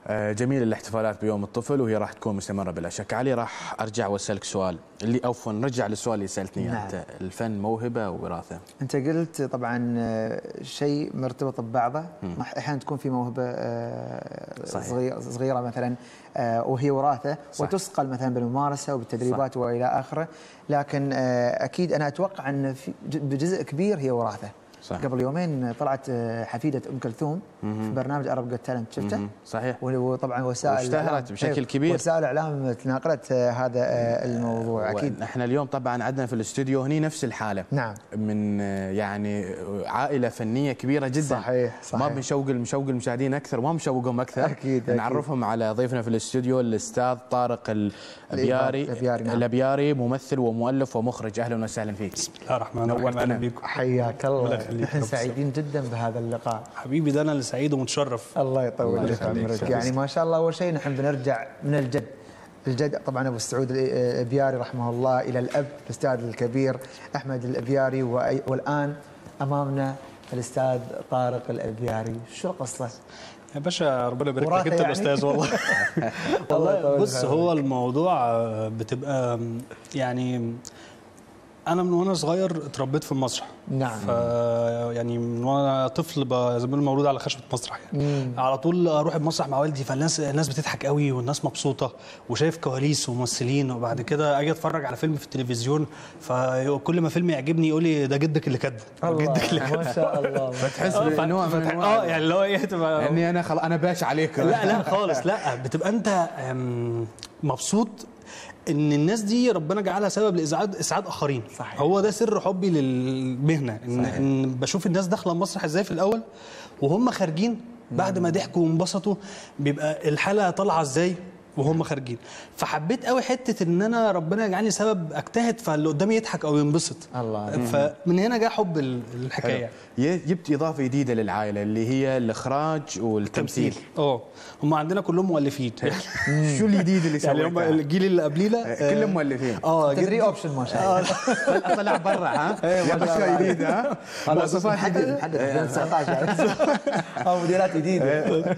آه، جميل الاحتفالات بيوم الطفل وهي راح تكون مستمره بلا شك علي راح ارجع واسالك سؤال اللي عفوا نرجع للسؤال اللي سالتني نعم. انت الفن موهبه ووراثه انت قلت طبعا آه، شيء مرتبط ببعضه مع- احيانا تكون في موهبه آه، صحيح. صغيره صغيره مثلا آه، وهي وراثه صح. وتسقل مثلا بالممارسه وبالتدريبات والى اخره لكن آه، اكيد انا اتوقع ان في ج- بجزء كبير هي وراثه صح. قبل يومين طلعت آه، حفيده ام كلثوم في برنامج ارب جوت تالنت شفته؟ مهم. صحيح وطبعا وسائل واشتهرت الإعلام- بشكل أيوة، كبير. وسائل الاعلام تناقلت آه، هذا آه، الموضوع اكيد احنا اليوم طبعا عندنا في الاستوديو هني نفس الحاله نعم من آه، يعني آه، عائله فنيه كبيره جدا صحيح، صحيح. ما بنشوق مشوق المشاهدين اكثر ما مشوقهم اكثر أكيد، أكيد. نعرفهم على ضيفنا في الاستوديو الاستاذ طارق الابياري الأبياري، نعم. الابياري ممثل ومؤلف ومخرج اهلا وسهلا فيك بسم الله الرحمن الرحيم نورتنا. اهلا بيكم حياك الله الله يخليك نحن يا أبو سعيدين جدا بهذا اللقاء حبيبي ده انا اللي سعيد ومتشرف الله يطول الله لك يخليك. عمرك يعني ما شاء الله اول شيء نحن بنرجع من الجد الجد طبعا ابو السعود الابياري رحمه الله الى الاب الاستاذ الكبير احمد الابياري وأي- والان امامنا الاستاذ طارق الابياري شو القصه؟ يا باشا ربنا يبارك وراثة لك انت يعني؟ الاستاذ والله الله والله يطول بص في هو الموضوع آه، بتبقى آم، يعني انا من وانا صغير اتربيت في المسرح نعم. ف يعني من وانا طفل ب- زي ما بيقولوا مولود على خشبه مسرح يعني على طول اروح المسرح مع والدي فالناس الناس بتضحك قوي والناس مبسوطه وشايف كواليس وممثلين وبعد كده اجي اتفرج على فيلم في التلفزيون فكل ما فيلم يعجبني يقول لي ده جدك اللي كاتبه ده جدك اللي الله ما شاء الله فتحس آه، بنوع من فتح- انواع اه يعني اللي هو ايه تبقى اني انا خلاص انا باش عليك لا لا خالص لا بتبقى انت أم، مبسوط ان الناس دي ربنا جعلها سبب لاسعاد اسعاد اخرين صحيح. هو ده سر حبي للمهنه ان, صحيح. إن بشوف الناس داخله المسرح ازاي في الاول وهم خارجين بعد ما ضحكوا وانبسطوا بيبقى الحاله طالعه ازاي وهم خارجين فحبيت قوي حته ان انا ربنا يجعلني سبب اجتهد فاللي قدامي يضحك او ينبسط الله. فمن هنا جاء حب ال- الحكايه ي- جبت اضافه جديده للعائله اللي هي الاخراج والتمثيل اه هم عندنا كلهم مؤلفين شو الجديد اللي يعني هم سويته؟ الجيل اللي قبلينا آه، كلهم مؤلفين اه تدري جد اوبشن ما شاء الله طلع برا ها يلا شوي جديد ها مواصفات محدد جديده محدد 2019 او موديلات جديده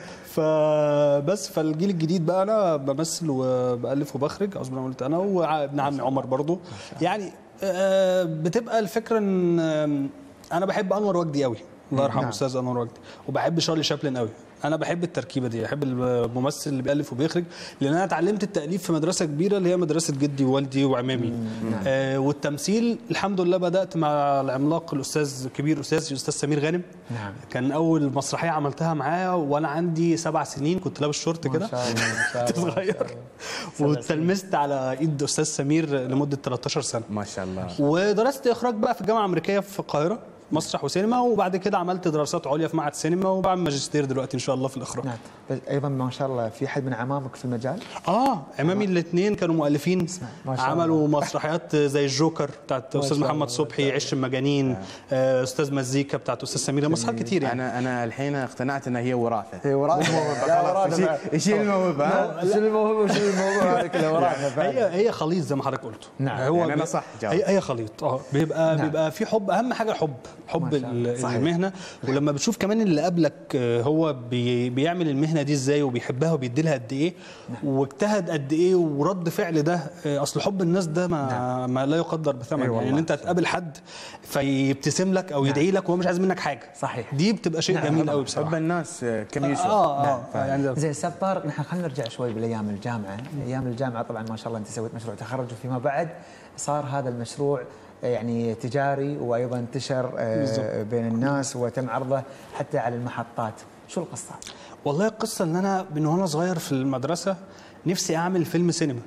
فبس فالجيل الجديد بقى انا بمثل وبالف وبخرج اعوذ بالله من قلت انا وابن عمي عمر برضو يعني آه، بتبقى الفكره ان آم، انا بحب انور وجدي قوي الله يرحمه نعم. الاستاذ انور وجدي وبحب شارلي شابلن قوي انا بحب التركيبه دي بحب الممثل اللي بيالف وبيخرج لان انا اتعلمت التاليف في مدرسه كبيره اللي هي مدرسه جدي ووالدي وعمامي آه والتمثيل الحمد لله بدات مع العملاق الاستاذ الكبير استاذ الاستاذ سمير غانم نعم. كان اول مسرحيه عملتها معاه وانا عندي سبع سنين كنت لابس شورت ما كده شاء الله ما شاء كنت الله صغير واتلمست على ايد استاذ سمير لمده 13 سنه ما شاء الله ودرست اخراج بقى في الجامعه الامريكيه في القاهره مسرح وسينما وبعد كده عملت دراسات عليا في معهد سينما وبعمل ماجستير دلوقتي ان شاء الله في الاخراج نعم بس ايضا ما شاء الله في حد من عمامك في المجال اه عمامي الاثنين كانوا مؤلفين ما شاء عملوا مسرحيات زي الجوكر بتاعت استاذ شاء محمد الله، صبحي عش المجانين آه، استاذ مزيكا بتاعت استاذ سمير مسرحيات كتير يعني انا انا الحين اقتنعت انها هي وراثه هي وراثه موهبه لا وراثه يشيل- بعد. يشيل الموهبه ها؟ شيل الموهبه وشيل الموضوع هذا كله وراثه فعلا. هي هي خليط زي ما حضرتك قلت نعم. هو يعني أنا بي- صح جاوب. هي هي خليط اه بيبقى نعم. بيبقى في حب اهم حاجه حب حب ما شاء الله. ال- صحيح. المهنه ولما بتشوف كمان اللي قبلك آه، هو بي بيعمل المهنه دي ازاي وبيحبها وبيدي لها قد ايه واجتهد قد ايه ورد فعل ده آه، اصل حب الناس ده ما, ما لا يقدر بثمن أي يعني والله. ان انت تقابل حد فيبتسم لك او يدعي لك وهو مش عايز منك حاجه صحيح. دي بتبقى شيء جميل قوي حب بصراحه الناس آه، كم يسوى اه نعم. اه يعني ده- زين استاذ طارق نحن خلينا نرجع شوي بالايام الجامعه، ايام الجامعه طبعا ما شاء الله انت سويت مشروع تخرج وفيما بعد صار هذا المشروع يعني تجاري وايضا انتشر آه، بالضبط. بين الناس وتم عرضه حتى على المحطات، شو القصه؟ والله القصه ان انا من وانا صغير في المدرسه نفسي اعمل فيلم سينما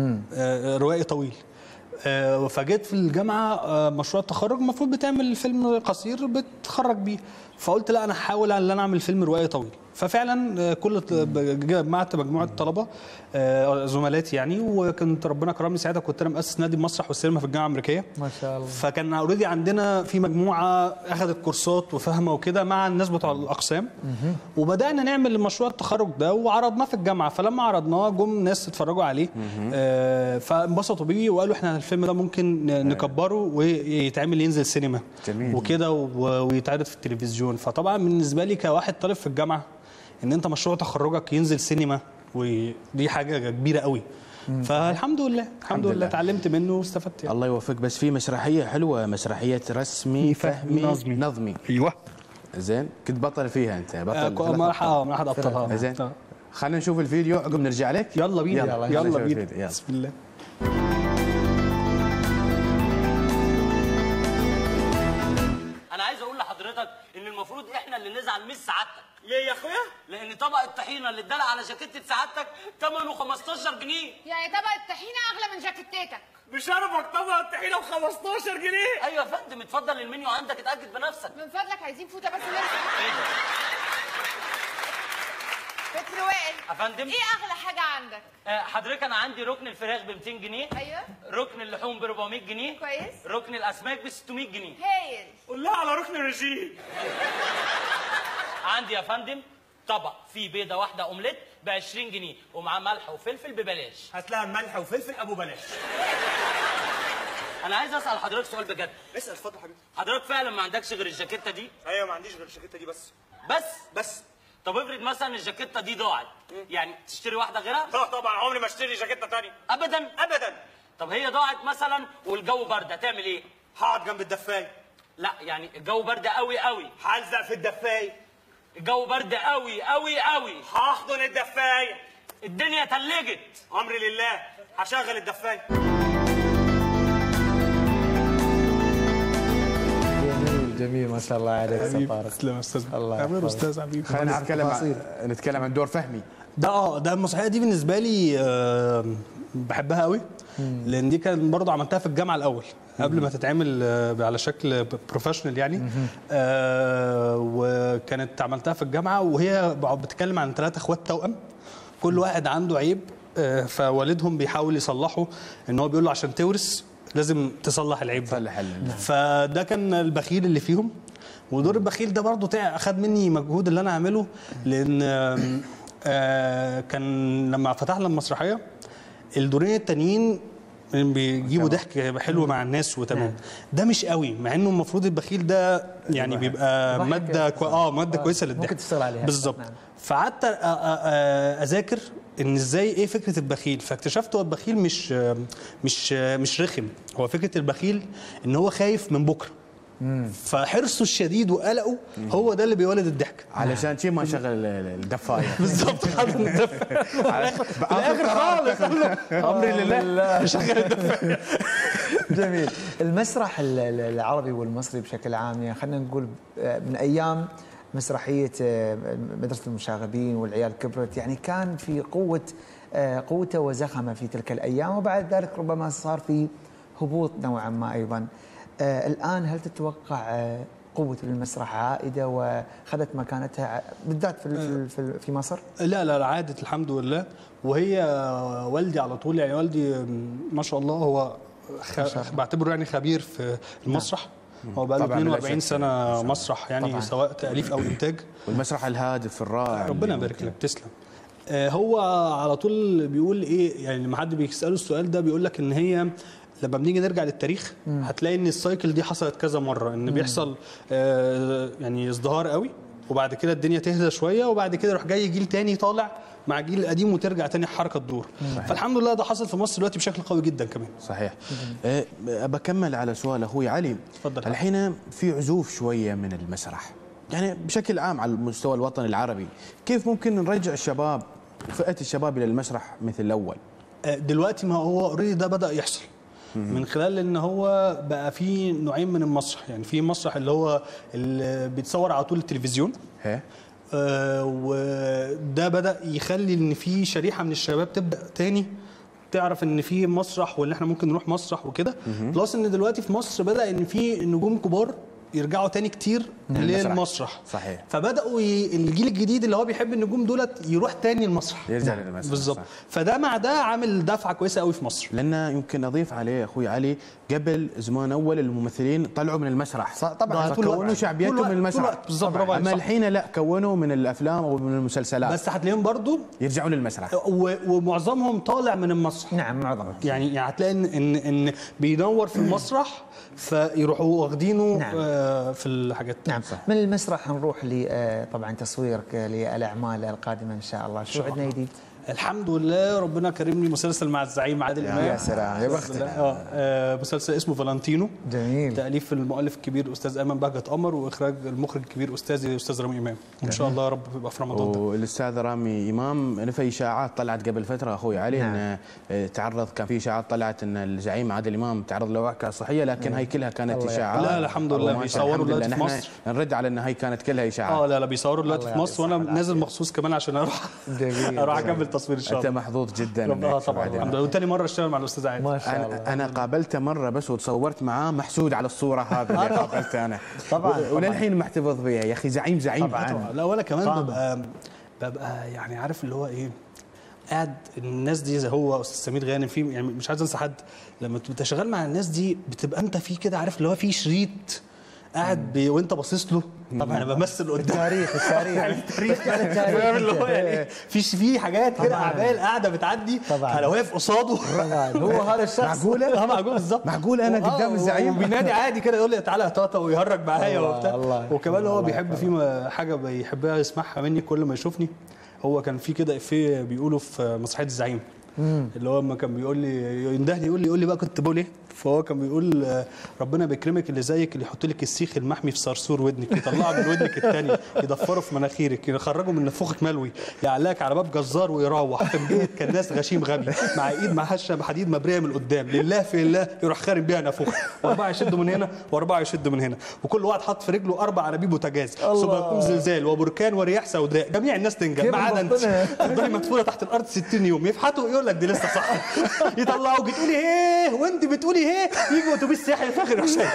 آه روائي طويل آه فجيت في الجامعه آه مشروع التخرج المفروض بتعمل فيلم قصير بتخرج بيه فقلت لا انا هحاول ان انا اعمل فيلم روائي طويل ففعلا آه، كل ط- ب- جمعت مجموعه طلبه آه، زملاتي يعني وكنت ربنا كرمني ساعتها كنت انا مؤسس نادي المسرح والسينما في الجامعه الامريكيه ما شاء الله فكان اوريدي عندنا في مجموعه اخذت كورسات وفاهمه وكده مع الناس بتوع الاقسام وبدانا نعمل مشروع التخرج ده وعرضناه في الجامعه فلما عرضناه جم ناس اتفرجوا عليه آه فانبسطوا بيه وقالوا احنا الفيلم ده ممكن ن- نكبره ويتعمل ينزل سينما جميل. وكده و- ويتعرض في التلفزيون فطبعا بالنسبه لي كواحد طالب في الجامعه ان انت مشروع تخرجك ينزل سينما ودي حاجه كبيره قوي فالحمد لله الحمد لله. لله اتعلمت منه واستفدت يعني. الله يوفقك بس في مسرحيه حلوه مسرحيه رسمي فهمي نظمي. نظمي ايوه زين كنت بطل فيها انت بطل آه، ثلاث ما أبطال. راح اه ما راح ابطلها زين آه. خلينا نشوف الفيديو عقب نرجع لك يلا بينا يلا، يلا, خلينا نشوف بينا الفيديو، يلا. بسم الله انا عايز اقول لحضرتك ان المفروض احنا اللي نزعل مش سعادتك ليه يا اخويا لان طبق الطحينه اللي اتدلق على جاكيته سعادتك ثمنه 15 جنيه يعني طبق الطحينه اغلى من جاكيتتك بشرفك طبق الطحينه ب 15 جنيه ايوه يا فندم اتفضل المنيو عندك اتاكد بنفسك من فضلك عايزين فوطه بس نرسم فكر وائل يا فندم ايه اغلى حاجه عندك آه، حضرتك انا عندي ركن الفراخ ب 200 جنيه ايوه ركن اللحوم ب 400 جنيه كويس. ركن الاسماك ب 600 جنيه هايل قول لها على ركن الرجيم عندي يا فندم طبق فيه بيضه واحده اومليت ب 20 جنيه ومعاه ملح وفلفل ببلاش هات لها ملح وفلفل ابو بلاش انا عايز اسال حضرتك سؤال بجد اسال اتفضل حبيبي حضرتك فعلا ما عندكش غير الجاكيته دي ايوه ما عنديش غير الشاكيته دي بس بس بس طب افرض مثلا الجاكيته دي ضاعت يعني تشتري واحده غيرها اه طبعا عمري ما اشتري جاكيته تانية ابدا ابدا طب هي ضاعت مثلا والجو برد هتعمل ايه هقعد جنب الدفايه لا يعني الجو برد قوي قوي هلزق في الدفايه الجو برد قوي قوي قوي هحضن الدفايه الدنيا تلجت امري لله هشغل الدفايه جميل جميل ما شاء الله عليك أستاذ طارق تسلم يا استاذ الله عمير يحفظك. استاذ حبيبي خلينا نتكلم تفاصيل. عن نتكلم عن دور فهمي ده اه ده المسرحيه دي بالنسبه لي آه، بحبها قوي لان دي كان برضه عملتها في الجامعه الاول قبل ما تتعمل آه، على شكل بروفيشنال يعني آه وكانت عملتها في الجامعه وهي بتتكلم عن ثلاثه اخوات توأم كل واحد عنده عيب آه، فوالدهم بيحاول يصلحه ان هو بيقول له عشان تورث لازم تصلح العيب ده تصلح ال- فده كان البخيل اللي فيهم ودور البخيل ده برضه تع- اخد مني مجهود اللي انا اعمله لان آم، آه كان لما فتحنا المسرحيه الدورين التانيين بيجيبوا ضحك حلو مع الناس وتمام ده مش قوي مع انه المفروض البخيل ده يعني بيبقى ضحك ماده كو... اه ماده آه، كويسه ممكن للضحك تشتغل عليها. بالظبط نعم. فقعدت أ- أ- أ- اذاكر ان ازاي ايه فكره البخيل فاكتشفت هو البخيل مش مش مش رخم هو فكره البخيل ان هو خايف من بكره فحرصه الشديد وقلقه هو ده اللي بيولد الضحك علشان شي ما شغل ال- ال- الدفايه بالظبط حاطط الدفع في الاخر خالص امري لله شغل الدفع جميل المسرح ال- ال- العربي والمصري بشكل عام يعني خلينا نقول آه، من ايام مسرحيه آه، مدرسه المشاغبين والعيال كبرت يعني كان في قوه آه، قوته وزخمه في تلك الايام وبعد ذلك ربما صار في هبوط نوعا ما ايضا آه، الان هل تتوقع آه، قوه المسرح عائده واخذت مكانتها ع- بالذات في ال- في ال- في مصر؟ لا لا لا عادت الحمد لله وهي والدي على طول يعني والدي ما شاء الله هو خ... بعتبره يعني خبير في المسرح هو بقى له طبعاً بلا 42 شك. سنه مسرح يعني طبعاً. سواء تاليف او انتاج والمسرح الهادف الرائع ربنا اللي يبارك ممكن. لك تسلم آه، هو على طول بيقول ايه يعني لما حد بيساله السؤال ده بيقول لك ان هي لما بنيجي نرجع للتاريخ هتلاقي ان السايكل دي حصلت كذا مره ان بيحصل آه، يعني ازدهار قوي وبعد كده الدنيا تهدى شويه وبعد كده يروح جاي جيل تاني طالع مع الجيل القديم وترجع تاني الحركه تدور فالحمد لله ده حصل في مصر دلوقتي بشكل قوي جدا كمان صحيح أه بكمل على سؤال اخوي علي تفضل. الحين في عزوف شويه من المسرح يعني بشكل عام على المستوى الوطني العربي كيف ممكن نرجع الشباب فئه الشباب الى المسرح مثل الاول آه، دلوقتي ما هو اوريدي ده بدا يحصل من خلال ان هو بقى في نوعين من المسرح يعني في مسرح اللي هو اللي بيتصور على طول التلفزيون هي آه، وده بدا يخلي ان في شريحه من الشباب تبدا تاني تعرف ان في مسرح وان احنا ممكن نروح مسرح وكده بلس ان دلوقتي في مصر بدا ان في نجوم كبار يرجعوا تاني كتير المسرح. للمسرح صحيح. فبداوا ي... الجيل الجديد اللي هو بيحب النجوم دولت يروح تاني المسرح يرجع للمسرح بالظبط صح. فده مع ده عامل دفعه كويسه قوي في مصر لان يمكن اضيف عليه اخوي علي قبل زمان اول الممثلين طلعوا من المسرح صح، طبعاً. ده طول فكونوا الوقت. شعبيتهم طول من الوقت. طول المسرح الوقت. بالظبط، برافو عليك، اما صح. الحين لا كونوا من الافلام او من المسلسلات بس هتلاقيهم برضو يرجعوا للمسرح و... ومعظمهم طالع من المسرح نعم معظم يعني يعني هتلاقي ان ان ان بيدور في المسرح فيروحوا واخدينه نعم. آه آه، في الحاجات نعم من المسرح نروح ل آه، طبعا تصويرك للاعمال القادمه ان شاء الله شو عندنا جديد؟ الحمد لله ربنا كرمني مسلسل مع الزعيم عادل امام يا سلام، يا بختك. اه آه، مسلسل اسمه فالنتينو جميل. تاليف المؤلف الكبير استاذ ايمن بهجت قمر واخراج المخرج الكبير استاذي استاذ رامي امام وان شاء الله يا رب يبقى في رمضان ده والاستاذ رامي امام في اشاعات طلعت قبل فتره اخوي علي نعم. انه آه، تعرض كان في اشاعات طلعت ان الزعيم عادل امام تعرض لوعكه صحيه لكن هاي كلها كانت الله اشاعات لا، الحمد لله، وما شاء بيصوروا الحمد دلوقتي لله. في نحن مصر. نرد على ان هي كانت كلها اشاعات اه لا لا بيصوروا دلوقتي الله في مصر وانا يعطيك نازل مخصوص كمان عشان اروح جميل. اروح اكمل تصوير ان شاء انت الله محظوظ جدا ربنا إنك طبعا بعدين. الحمد لله وتاني مره اشتغل مع الاستاذ عادل ما شاء الله انا انا قابلته مره بس وتصورت معاه محسود على الصوره هذه اللي قابلته انا طبعاً، و- وللحين محتفظ بيها يا اخي زعيم زعيم طبعاً. لا ولا كمان طبعاً. ببقى ببقى يعني عارف اللي هو ايه قاعد الناس دي زي هو استاذ سمير غانم في يعني مش عايز انسى حد لما تبقى شغال مع الناس دي بتبقى انت في كده عارف اللي هو في شريط قاعد بي وانت باصص له طبعا انا بمثل قدام التاريخ التاريخ التاريخ فاهم اللي هو يعني في في حاجات كده اعمال قاعده بتعدي طبعاً. انا واقف قصاده طبعا هو هذا الشخص معقوله اه معقول بالظبط معقول أنا آه، قدام و- الزعيم؟ وبينادي عادي كده يقول لي تعالى يا طاطا ويهرج معايا الله، وبتاع الله. وكمان هو الله بيحب في م- حاجه بيحبها يسمعها مني كل ما يشوفني هو كان في كده افيه بيقوله في مسرحيه الزعيم اللي هو لما كان بيقول لي يندهني يقول لي يقول لي بقى كنت بقول ايه فهو كان بيقول آه، ربنا بيكرمك اللي زيك اللي يحط لك السيخ المحمي في صرصور ودنك يطلعه من ودنك الثاني يضفره في مناخيرك يخرجه من نفوخك ملوي يعلقك على باب جزار ويروح في البيت كان ناس غشيم غبي مع ايد مع هشه بحديد مبريه من قدام لله في الله يروح خارب بيها نافوخ واربعه يشدوا من هنا واربعه يشدوا من هنا وكل واحد حط في رجله اربع انابيب بوتاجاز ثم يقوم زلزال وبركان ورياح سوداء جميع الناس تنجم كيف ما عدا انت مبطنة؟ تفضلي مدفونه تحت الارض 60 يوم يفحطوا يقول لك دي لسه صح يطلعوك تقولي ايه وانت بتقولي ايه يجي اتوبيس سياحي فاخر يروح شايل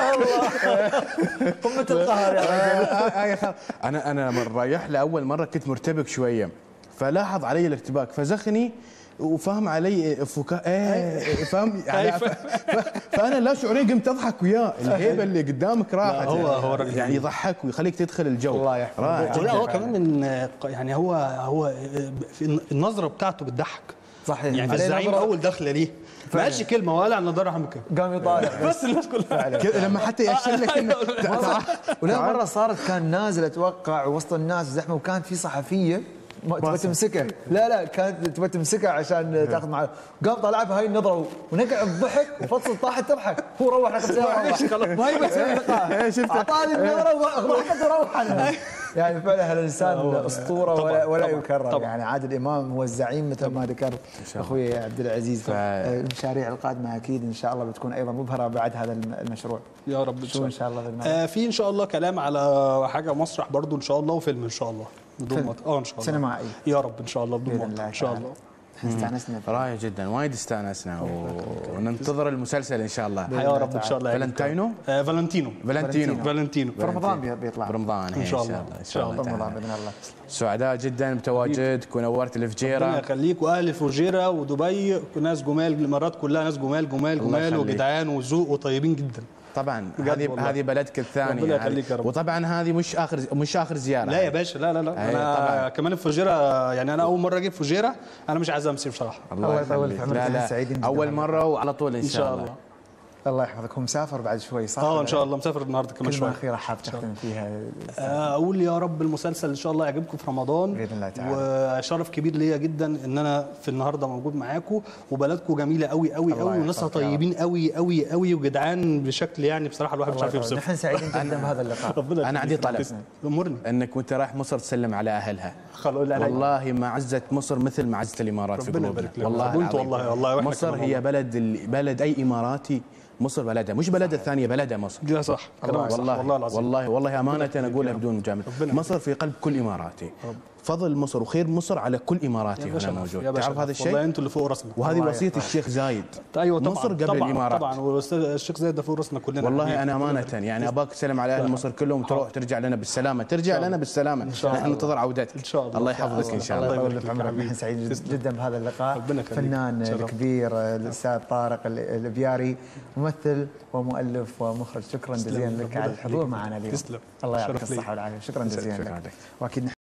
قمه القهر يا آه، آه، يا خال. انا انا لما رايح لاول مره كنت مرتبك شويه فلاحظ علي الارتباك فزخني وفهم علي فكاء ايه فاهم يعني ف- ف- فانا لا شعوريا قمت اضحك وياه الهيبه اللي قدامك راحت هو- هو راجل يعني يضحك ويخليك تدخل الجو الله يحفظه. رائع لا هو جداً. كمان من يعني هو هو في النظره بتاعته بتضحك صحيح يعني عليه الزعيم نظرة- اول دخله ليه ما قالش كلمه ولا عن نظاره رحمك قام يطالع بس الناس كلها كذا لما حتى يأشر لك انه مرة ولا مرة صارت كان نازل اتوقع وسط الناس زحمه وكانت في صحفيه ما- تبغى تمسكه لا لا كانت تبغى تمسكه عشان تاخذ معه قام طلع بهاي النظره ونقع الضحك وفصل طاحت تضحك هو روح ركب سياره ما يبغى يسوي لقاء شفته. اعطاني النظره وضحكت وروح عنها يعني فعلا هالانسان اسطوره ولا, ولا طبعاً، يكرر طبعاً. يعني عادل امام هو الزعيم مثل ما ذكر اخوي عبد العزيز ف- المشاريع القادمه اكيد ان شاء الله بتكون ايضا مبهره بعد هذا الم- المشروع يا رب ان شو شاء ان الله شاء الله بالمعنى. آه في ان شاء الله كلام على حاجه مسرح برضو ان شاء الله وفيلم ان شاء الله بدون فيلم. ما اه ان شاء الله سينمائي. يا رب ان شاء الله بدون باذن ما الله ان شاء تعالى. الله احنا استانسنا فيه. رائع جدا وايد استانسنا و- وننتظر المسلسل ان شاء الله يا رب ان شاء الله فالنتينو آه فالنتينو فالنتينو فالنتينو في رمضان بي- بيطلع برمضان إن إن شاء شاء الله. الله ان إن شاء شاء الله رمضان تعالى. باذن الله سعداء جدا بتواجدك ونورت ربنا الفجيره يخليك واهل فوجيرا ودبي ناس جمال الامارات كلها ناس جمال جمال الله جمال يخليك. وجدعان وذوق وطيبين جدا طبعا بجد هذه والله. هذه بلدك الثاني ربنا هذه- يخليك يا رب. وطبعا هذه مش اخر مش اخر زياره لا يا باشا لا لا لا أي انا طبعاً. كمان الفجيره يعني انا اول مره اجي فجيره انا مش عايز امشي بصراحه الله يطول في يخليك. عمرك، لا إحنا لا سعيدين جداً اول والله. مره وعلى طول ان ان شاء الله الله يحفظك هو مسافر بعد شوي صح؟ اه ان شاء الله مسافر النهارده كمان كلمة شويه أخيرة حاب تختم فيها آه، اقول يا رب المسلسل ان شاء الله يعجبكم في رمضان بإذن الله تعالى. وشرف كبير ليا جدا ان انا في النهارده موجود معاكم وبلدكم جميله قوي قوي الله قوي وناسها يحفظك يا رب. طيبين قوي قوي قوي وجدعان بشكل يعني بصراحه الواحد مش عارف الله يطول. يوصفه نحن سعيدين جدا بهذا اللقاء ربنا أنا عندي يخليك. طلب. امرني انك وانت رايح مصر تسلم على اهلها خلاص لا لا والله ما عزت مصر مثل ما عزت الامارات في ربنا قلوبنا يبارك لك. والله وأنتوا العظيم. والله- والله وإحنا مصر كمان هي والله. بلد ال- بلد اي اماراتي مصر بلدها مش بلدها الثانيه بلدها مصر ده صح كلامك صح والله والله العظيم والله والله امانه انا اقولها بدون مجامله ربنا مصر في قلب كل اماراتي فضل مصر وخير مصر على كل اماراتي يا هنا باشا موجود يا باشا تعرف هذا والله الشيء انتوا اللي فوق راسنا وهذه الله وصيه يحفظك. الشيخ زايد ايوه طبعا مصر قبل طبعا الامارات طبعا والاستاذ الشيخ زايد ده فوق راسنا كلنا والله حبيبي. انا امانه يعني اباك تسلم على اهل مصر كلهم تروح ترجع لنا بالسلامه ترجع لنا بالسلامه شاء نحن الله. ننتظر عودتك إن شاء الله. الله يحفظك ان شاء الله الله يطول يبارك في لك عمرك حبيبي. نحن سعيدين تسلم. جدا بهذا اللقاء ربنا يخليك. فنان شرف. الكبير الاستاذ طارق ال- الابياري ممثل ومؤلف ومخرج شكرا جزيلا لك ربنا على الحضور يخليك. معنا اليوم تسلم. الله يعطيك شرف لي. الصحه والعافيه شكرا جزيلا شكرا لك لك. واكيد